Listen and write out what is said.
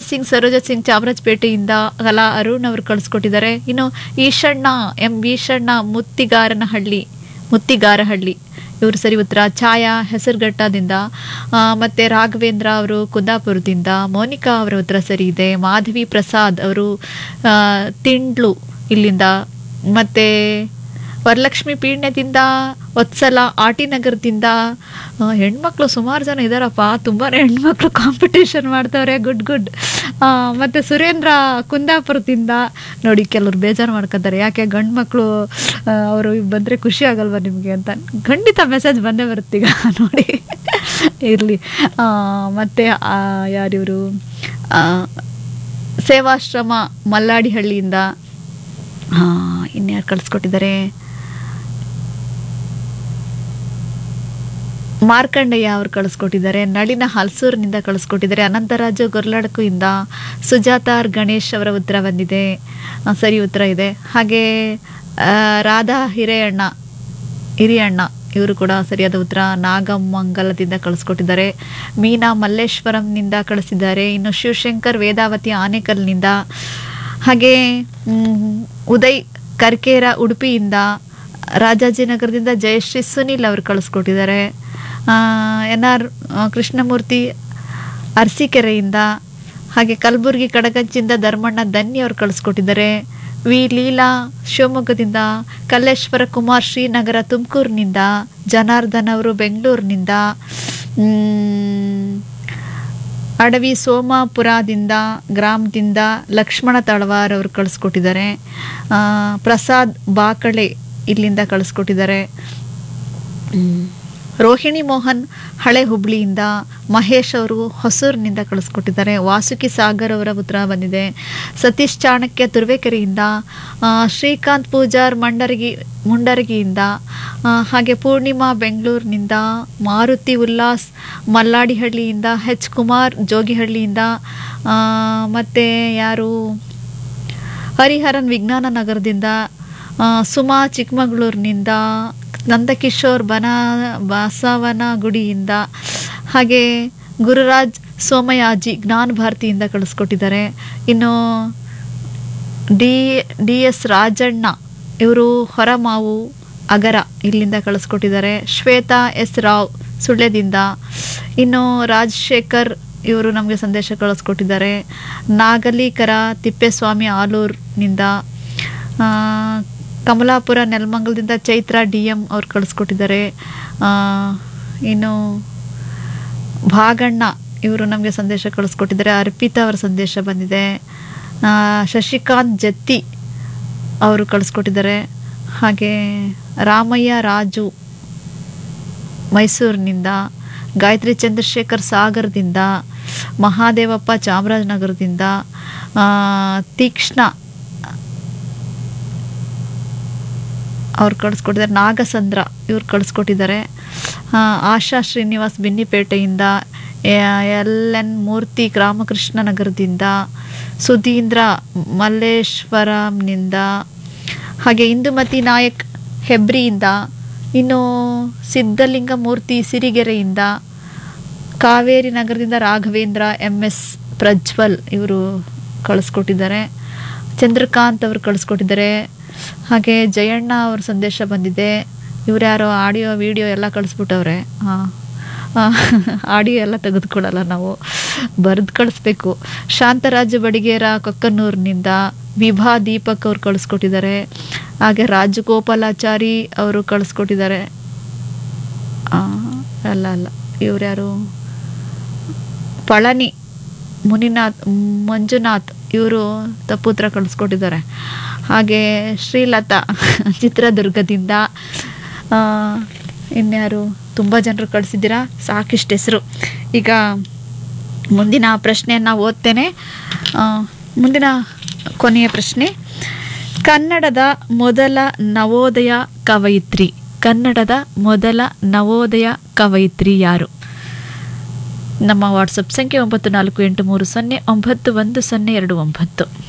ಸಿಂಗ್ ಸರೋಜ ಸಿಂಗ್ ಚಾಮರಾಜಪೇಟೆಯಿಂದ ಕಲಾ ಅರುಣ್ ಅವರು ಕಳಿಸ್ಕೊಟ್ಟಿದ್ದಾರೆ ಇನ್ನು ಈಶಣ್ಣ ಎಂ ಈಶಣ್ಣ ಮುತ್ತಿಗಾರನಹಳ್ಳಿ ಮುತ್ತಿಗಾರಹಳ್ಳಿ ಇವರು ಸರಿ ಉತ್ತರ ಛಾಯಾ ಹೆಸರುಘಟ್ಟದಿಂದ ಆ, ಮತ್ತೆ ರಾಘವೇಂದ್ರ ಅವರು ಕುಂದಾಪುರದಿಂದ ಮೋನಿಕಾ ಅವರ ಉತ್ತರ ಸರಿ ಇದೆ ಮಾಧವಿ ಪ್ರಸಾದ್ ಅವರು ಆ, ತಿಂಡ್ಲು ಇಲ್ಲಿಂದ ಮತ್ತೆ ವರಲಕ್ಷ್ಮಿ ಪೀಣ್ಯದಿಂದ ವತ್ಸಲ ಆಟಿ ನಗರದಿಂದ ಆ, ಹೆಣ್ಮಕ್ಳು ಸುಮಾರು ಜನ ಇದ್ದಾರಪ್ಪ ತುಂಬಾ ಹೆಣ್ಮಕ್ಳು ಕಾಂಪಿಟೇಷನ್ ಮಾಡ್ತವ್ರೆ ಗುಡ್ ಗುಡ್ ಮತ್ತು ಸುರೇಂದ್ರ ಕುಂದಾಪುರದಿಂದ ನೋಡಿ ಕೆಲವ್ರು ಬೇಜಾರು ಮಾಡ್ಕೊತಾರೆ ಯಾಕೆ ಗಂಡು ಮಕ್ಕಳು ಅವರು ಬಂದರೆ ಖುಷಿ ಆಗಲ್ವಾ ನಿಮಗೆ ಅಂತ ಖಂಡಿತ ಮೆಸೇಜ್ ಬಂದೇ ಬರುತ್ತೀಗ ನೋಡಿ ಇರಲಿ ಮತ್ತು ಯಾರಿವರು ಸೇವಾಶ್ರಮ ಮಲ್ಲಾಡಿಹಳ್ಳಿಯಿಂದ ಇನ್ಯಾರು ಕಳಿಸ್ಕೊಟ್ಟಿದ್ದಾರೆ ಮಾರ್ಕಂಡಯ್ಯ ಅವರು ಕಳಿಸ್ಕೊಟ್ಟಿದ್ದಾರೆ ನಳಿನ ಹಲ್ಸೂರಿನಿಂದ ಕಳಿಸ್ಕೊಟ್ಟಿದ್ದಾರೆ ಅನಂತರಾಜು ಗೊರ್ಲಡಕು ಇಂದ ಸುಜಾತ ಆರ್ ಗಣೇಶ್ ಅವರ ಉತ್ತರ ಬಂದಿದೆ ಆ, ಸರಿ ಉತ್ತರ ಇದೆ ಹಾಗೆ ಆ, ರಾಧಾ ಹಿರೇಯಣ್ಣ ಹಿರಿಯಣ್ಣ ಇವರು ಕೂಡ ಸರಿಯಾದ ಉತ್ತರ ನಾಗಮಂಗಲದಿಂದ ಕಳಿಸ್ಕೊಟ್ಟಿದ್ದಾರೆ ಮೀನಾ ಮಲ್ಲೇಶ್ವರಂನಿಂದ ಕಳಿಸಿದ್ದಾರೆ ಇನ್ನು ಶಿವಶಂಕರ್ ವೇದಾವತಿ ಆನೇಕಲ್ನಿಂದ ಹಾಗೆ ಮ್, ಉದಯ್ ಕರ್ಕೇರ ಉಡುಪಿಯಿಂದ ರಾಜಾಜಿನಗರದಿಂದ ಜಯಶ್ರೀ ಸುನಿಲ್ ಅವರು ಕಳಿಸ್ಕೊಟ್ಟಿದ್ದಾರೆ ಎನ್ ಆರ್ ಕೃಷ್ಣಮೂರ್ತಿ ಅರಸೀಕೆರೆಯಿಂದ ಹಾಗೆ ಕಲಬುರಗಿ ಕಡಗಂಚಿಂದ ಧರ್ಮಣ್ಣ ದನ್ನಿ ಅವರು ಕಳಿಸ್ಕೊಟ್ಟಿದ್ದಾರೆ ವಿ ಲೀಲಾ ಶಿವಮೊಗ್ಗದಿಂದ ಕಲ್ಲೇಶ್ವರ ಕುಮಾರ್ ಶ್ರೀನಗರ ತುಮಕೂರಿನಿಂದ ಜನಾರ್ದನ್ ಅವರು ಬೆಂಗಳೂರಿನಿಂದ ಮ್, ಅಡವಿ ಸೋಮಾಪುರದಿಂದ ಗ್ರಾಮದಿಂದ ಲಕ್ಷ್ಮಣ ತಳವಾರ್ ಅವರು ಕಳಿಸ್ಕೊಟ್ಟಿದ್ದಾರೆ ಆ, ಪ್ರಸಾದ್ ಬಾಕಳೆ ಇಲ್ಲಿಂದ ಕಳಿಸ್ಕೊಟ್ಟಿದ್ದಾರೆ ಹ್ಮ್. ರೋಹಿಣಿ ಮೋಹನ್ ಹಳೆ ಹುಬ್ಳಿಯಿಂದ ಮಹೇಶ್ ಅವರು ಹೊಸೂರಿನಿಂದ ಕಳಿಸ್ಕೊಟ್ಟಿದ್ದಾರೆ ವಾಸುಕಿ ಸಾಗರ್ ಅವರ ಉತ್ತರ ಬಂದಿದೆ ಸತೀಶ್ ಚಾಣಕ್ಯ ತುರುವೇಕೆರೆಯಿಂದ ಆ, ಶ್ರೀಕಾಂತ್ ಪೂಜಾರ್ ಮಂಡರಗಿ ಮುಂಡರಗಿಯಿಂದ ಆ, ಹಾಗೆ ಪೂರ್ಣಿಮಾ ಬೆಂಗಳೂರಿನಿಂದ ಮಾರುತಿ ಉಲ್ಲಾಸ್ ಮಲ್ಲಾಡಿಹಳ್ಳಿಯಿಂದ ಎಚ್ ಕುಮಾರ್ ಜೋಗಿಹಳ್ಳಿಯಿಂದ ಆ, ಮತ್ತೆ ಯಾರು ಹರಿಹರನ್ ವಿಜ್ಞಾನ ನಗರದಿಂದ ಆ, ಸುಮಾ ಚಿಕ್ಕಮಗಳೂರಿನಿಂದ ನಂದಕಿಶೋರ್ ಬನ ಬಸವನಗುಡಿಯಿಂದ ಹಾಗೆ ಗುರುರಾಜ್ ಸೋಮಯಾಜಿ ಜ್ಞಾನ ಭಾರತಿಯಿಂದ ಕಳಿಸ್ಕೊಟ್ಟಿದ್ದಾರೆ ಇನ್ನು ಡಿ ಡಿ ಎಸ್ ರಾಜಣ್ಣ ಇವರು ಹೊರಮಾವು ಅಗರ ಇಲ್ಲಿಂದ ಕಳಿಸ್ಕೊಟ್ಟಿದ್ದಾರೆ ಶ್ವೇತಾ ಎಸ್ ರಾವ್ ಸುಳ್ಯದಿಂದ ಇನ್ನು ರಾಜಶೇಖರ್ ಇವರು ನಮಗೆ ಸಂದೇಶ ಕಳಿಸ್ಕೊಟ್ಟಿದ್ದಾರೆ ನಾಗಲೀಕರ ತಿಪ್ಪೇಸ್ವಾಮಿ ಆಲೂರ್ನಿಂದ ಆ, ಕಮಲಾಪುರ ನೆಲಮಂಗಲದಿಂದ ಚೈತ್ರ ಡಿ ಎಂ ಅವ್ರು ಕಳಿಸ್ಕೊಟ್ಟಿದ್ದಾರೆ ಆ, ಇನ್ನು ಭಾಗಣ್ಣ ಇವರು ನಮಗೆ ಸಂದೇಶ ಕಳಿಸ್ಕೊಟ್ಟಿದ್ದಾರೆ ಅರ್ಪಿತಾ ಅವರ ಸಂದೇಶ ಬಂದಿದೆ ಆ, ಶಶಿಕಾಂತ್ ಜತ್ತಿ ಅವರು ಕಳಿಸ್ಕೊಟ್ಟಿದ್ದಾರೆ ಹಾಗೆ ರಾಮಯ್ಯ ರಾಜು ಮೈಸೂರಿನಿಂದ ಗಾಯತ್ರಿ ಚಂದ್ರಶೇಖರ್ ಸಾಗರದಿಂದ ಮಹಾದೇವಪ್ಪ ಚಾಮರಾಜನಗರದಿಂದ ಆ, ತೀಕ್ಷ್ಣ ಅವ್ರು ಕಳಿಸ್ಕೊಟ್ಟಿದ್ದಾರೆ ನಾಗಸಂದ್ರ ಇವ್ರು ಕಳಿಸ್ಕೊಟ್ಟಿದ್ದಾರೆ ಆ, ಆಶಾ ಶ್ರೀನಿವಾಸ್ ಬಿನ್ನಿಪೇಟೆಯಿಂದ ಎಲ್ ಎನ್ ಮೂರ್ತಿ ರಾಮಕೃಷ್ಣ ನಗರದಿಂದ ಸುಧೀಂದ್ರ ಮಲ್ಲೇಶ್ವರಂನಿಂದ ಹಾಗೆ ಇಂದುಮತಿ ನಾಯಕ್ ಹೆಬ್ರಿಯಿಂದ ಇನ್ನು ಸಿದ್ಧಲಿಂಗ ಮೂರ್ತಿ ಸಿರಿಗೆರೆಯಿಂದ ಕಾವೇರಿ ನಗರದಿಂದ ರಾಘವೇಂದ್ರ ಎಂ ಎಸ್ ಪ್ರಜ್ವಲ್ ಇವರು ಕಳಿಸ್ಕೊಟ್ಟಿದ್ದಾರೆ ಚಂದ್ರಕಾಂತ್ ಅವರು ಕಳಿಸ್ಕೊಟ್ಟಿದ್ದಾರೆ ಹಾಗೆ ಜಯಣ್ಣ ಅವ್ರ ಸಂದೇಶ ಬಂದಿದೆ ಇವ್ರು ಯಾರೋ ಆಡಿಯೋ ವಿಡಿಯೋ ಎಲ್ಲ ಕಳಿಸ್ಬಿಟ್ಟವ್ರೆ ಹಾಂ ಆಡಿಯೋ ಎಲ್ಲ ತೆಗೆದುಕೊಳ್ಳಲ್ಲ ನಾವು ಬರೆದು ಕಳಿಸ್ಬೇಕು ಶಾಂತರಾಜ ಬಡಿಗೇರ ಕೊಕ್ಕನೂರಿನಿಂದ ವಿಭಾ ದೀಪಕ್ ಅವ್ರು ಕಳಿಸ್ಕೊಟ್ಟಿದ್ದಾರೆ ಹಾಗೆ ರಾಜಗೋಪಾಲಾಚಾರಿ ಅವರು ಕಳಿಸ್ಕೊಟ್ಟಿದ್ದಾರೆ ಆ, ಅಲ್ಲ ಅಲ್ಲ ಇವ್ರು ಯಾರು ಪಳನಿ ಮುನಿನಾಥ್ ಮಂಜುನಾಥ್ ಇವರು ತಪ್ಪುತ್ರ ಕಳಿಸ್ಕೊಟ್ಟಿದ್ದಾರೆ ಹಾಗೆ ಶ್ರೀಲತಾ ಚಿತ್ರದುರ್ಗದಿಂದ ಆ, ಇನ್ಯಾರು ತುಂಬ ಜನರು ಕಳಿಸಿದ್ದೀರಾ ಸಾಕಿಷ್ಟು ಹೆಸರು ಈಗ ಮುಂದಿನ ಪ್ರಶ್ನೆಯನ್ನು ಓದ್ತೇನೆ ಆ, ಮುಂದಿನ ಕೊನೆಯ ಪ್ರಶ್ನೆ ಕನ್ನಡದ ಮೊದಲ ನವೋದಯ ಕವಯಿತ್ರಿ ಕನ್ನಡದ ಮೊದಲ ನವೋದಯ ಕವಯಿತ್ರಿ ಯಾರು ನಮ್ಮ ವಾಟ್ಸಪ್ ಸಂಖ್ಯೆ ಒಂಬತ್ತು ನಾಲ್ಕು ಎಂಟು ಮೂರು ಸೊನ್ನೆ ಒಂಬತ್ತು ಒಂದು ಸೊನ್ನೆ ಎರಡು ಒಂಬತ್ತು